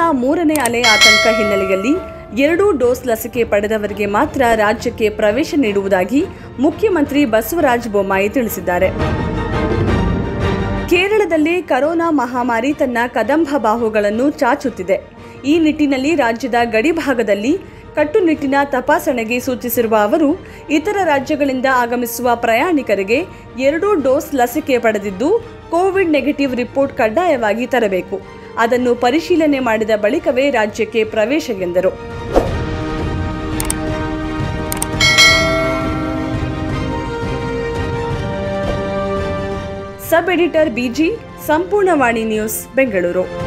ಮೂರನೇ ಅಲೆ ಆತಂಕ ಹಿನ್ನೆಲೆಯಲ್ಲಿ ಎರಡೂ ಡೋಸ್ ಲಸಿಕೆ ಪಡೆದವರಿಗೆ ಮಾತ್ರ ರಾಜ್ಯಕ್ಕೆ ಪ್ರವೇಶ ನೀಡುವುದಾಗಿ ಮುಖ್ಯಮಂತ್ರಿ ಬಸವರಾಜ ಬೊಮ್ಮಾಯಿ ತಿಳಿಸಿದ್ದಾರೆ ಕೇರಳದಲ್ಲಿ ಕರೋನಾ ಮಹಾಮಾರಿ ತನ್ನ ಕದಂಬ ಬಾಹುಗಳನ್ನು ಚಾಚುತ್ತಿದೆ ಈ ನಿಟ್ಟಿನಲ್ಲಿ ರಾಜ್ಯದ ಗಡಿಭಾಗದಲ್ಲಿ ಕಟ್ಟುನಿಟ್ಟಿನ ತಪಾಸಣೆಗೆ ಸೂಚಿಸಿರುವ ಅವರು ಇತರ ರಾಜ್ಯಗಳಿಂದ ಆಗಮಿಸುವ ಪ್ರಯಾಣಿಕರಿಗೆ ಎರಡೂ ಡೋಸ್ ಲಸಿಕೆ ಪಡೆದಿದ್ದು ಕೋವಿಡ್ ನೆಗೆಟಿವ್ ರಿಪೋರ್ಟ್ ಕಡ್ಡಾಯವಾಗಿ ತರಬೇಕು ಅದನ್ನು ಪರಿಶೀಲನೆ ಮಾಡಿದ ಬಳಿಕವೇ ರಾಜ್ಯಕ್ಕೆ ಪ್ರವೇಶ ಎಂದರು ಸಬ್ ಎಡಿಟರ್ ಬಿಜಿ ಸಂಪೂರ್ಣವಾಣಿ ನ್ಯೂಸ್ ಬೆಂಗಳೂರು